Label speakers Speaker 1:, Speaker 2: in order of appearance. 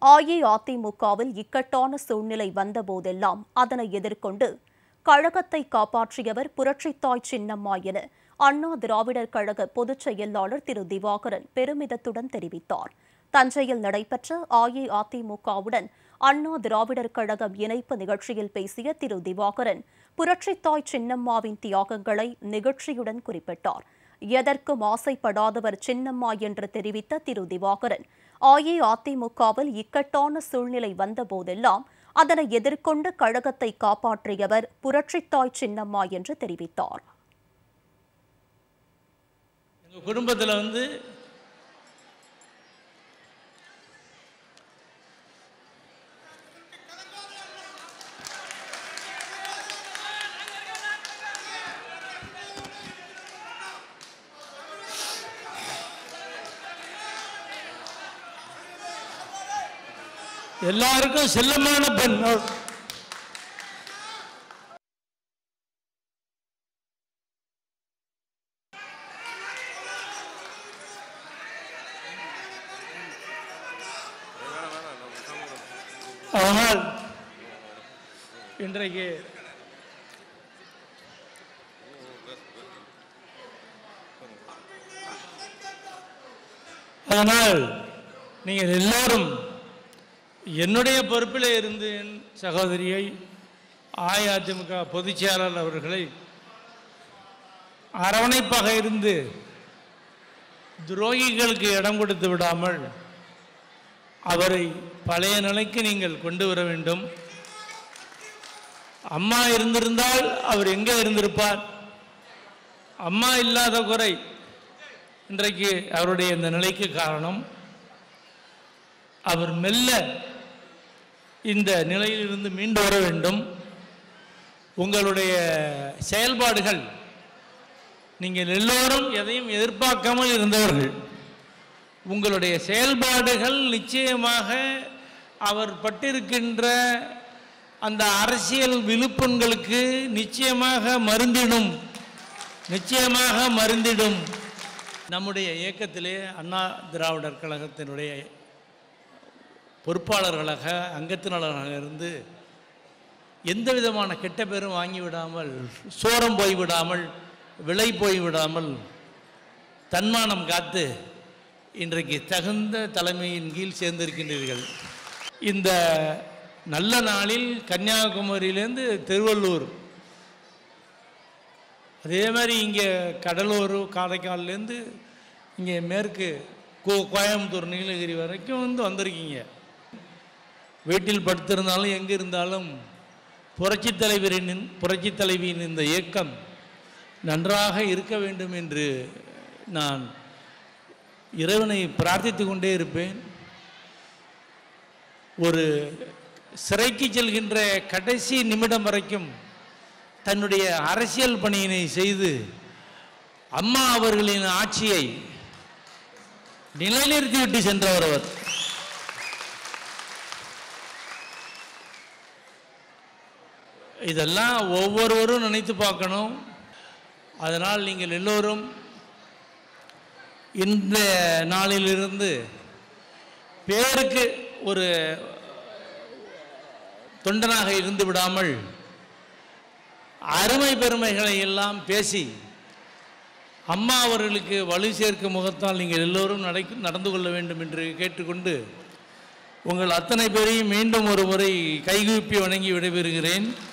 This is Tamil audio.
Speaker 1: அஇஅதிமுகவில் இக்கட்டான சூழ்நிலை வந்தபோதெல்லாம் அதனை எதிர்கொண்டு கழகத்தை காப்பாற்றியவர் புரட்சித்தாய் சின்னம்மா என அண்ணா திராவிடர் கழக பொதுச் செயலாளர் திரு திவாகரன் பெருமிதத்துடன் தெரிவித்தார் தஞ்சையில் நடைபெற்ற அஇஅதிமுகவுடன் அண்ணா திராவிடர் கழகம் இணைப்பு நிகழ்ச்சியில் பேசிய திரு திவாகரன் புரட்சித்தாய் சின்னம்மாவின் தியாகங்களை நிகழ்ச்சியுடன் குறிப்பிட்டார் எதற்கும் ஆசைப்படாதவர் சின்னம்மா என்று தெரிவித்த திரு திவாகரன் அஇஅதிமுகவில் இக்கட்டான சூழ்நிலை வந்தபோதெல்லாம் அதனை எதிர்கொண்டு கழகத்தை காப்பாற்றியவர் புரட்சித்தாய் சின்னம்மா என்று தெரிவித்தார்
Speaker 2: எங்கள் குடும்பத்தில் வந்து எல்லாருக்கும் செல்லமான பெண் அவள். அதனால் இன்றைக்கு அதனால் நீங்கள் எல்லாரும் என்னுடைய பொறுப்பில் இருந்து என் சகோதரியை அஇஅதிமுக பொதுச் செயலாளர் அவர்களை அரவணைப்பாக இருந்து துரோகிகளுக்கு இடம் கொடுத்து விடாமல் அவரை பழைய நிலைக்கு நீங்கள் கொண்டு வர வேண்டும் அம்மா இருந்திருந்தால் அவர் எங்கே இருந்திருப்பார் அம்மா இல்லாத குறை இன்றைக்கு அவருடைய இந்த நிலைக்கு காரணம் அவர் மெல்ல இந்த நிலையிலிருந்து மீண்டு வர வேண்டும் உங்களுடைய செயல்பாடுகள் நீங்கள் எல்லோரும் எதையும் எதிர்பார்க்காமல் இருந்தவர்கள் உங்களுடைய செயல்பாடுகள் நிச்சயமாக அவர் பட்டிருக்கின்ற அந்த அரசியல் விழுப்புண்களுக்கு நிச்சயமாக மருந்திடும் நிச்சயமாக மருந்திடும் நம்முடைய இயக்கத்திலே அண்ணா திராவிடர் கழகத்தினுடைய பொறுப்பாளர்களாக அங்கத்தினர்களாக இருந்து எந்த விதமான கெட்ட பேரும் வாங்கி விடாமல் சோரம் போய்விடாமல் விலை போய்விடாமல் தன்மானம் காத்து இன்றைக்கு தகுந்த தலைமையின் கீழ் சேர்ந்திருக்கின்றீர்கள் இந்த நல்ல நாளில் கன்னியாகுமரியிலேருந்து திருவள்ளூர் அதே மாதிரி இங்கே கடலூர் காரைக்கால்லேருந்து இங்கே மேற்கு கோ கோயம்புத்தூர் நீலகிரி வரைக்கும் வந்து வந்திருக்கீங்க வீட்டில் படுத்திருந்தாலும் எங்கே இருந்தாலும் புரட்சித் தலைவரின் புரட்சித் தலைவியின் இந்த இயக்கம் நன்றாக இருக்க வேண்டும் என்று நான் இறைவனை பிரார்த்தித்து கொண்டே இருப்பேன் ஒரு சிறைக்கு செல்கின்ற கடைசி நிமிடம் வரைக்கும் தன்னுடைய அரசியல் பணியினை செய்து அம்மா அவர்களின் ஆட்சியை நிலைநிறுத்திவிட்டு சென்றவர் அவர் இதெல்லாம் ஒவ்வொருவரும் நினைத்து பார்க்கணும் அதனால் நீங்கள் எல்லோரும் இந்த நாளிலிருந்து பேருக்கு ஒரு தொண்டனாக இருந்து விடாமல் அருமை பெருமைகளை எல்லாம் பேசி அம்மா அவர்களுக்கு வலு சேர்க்கும் முகத்தால் நீங்கள் எல்லோரும் நடை நடந்து கொள்ள வேண்டும் என்று கேட்டுக்கொண்டு உங்கள் அத்தனை பேரையும் மீண்டும் ஒரு முறை கைகூப்பி வணங்கி விடைபெறுகிறேன்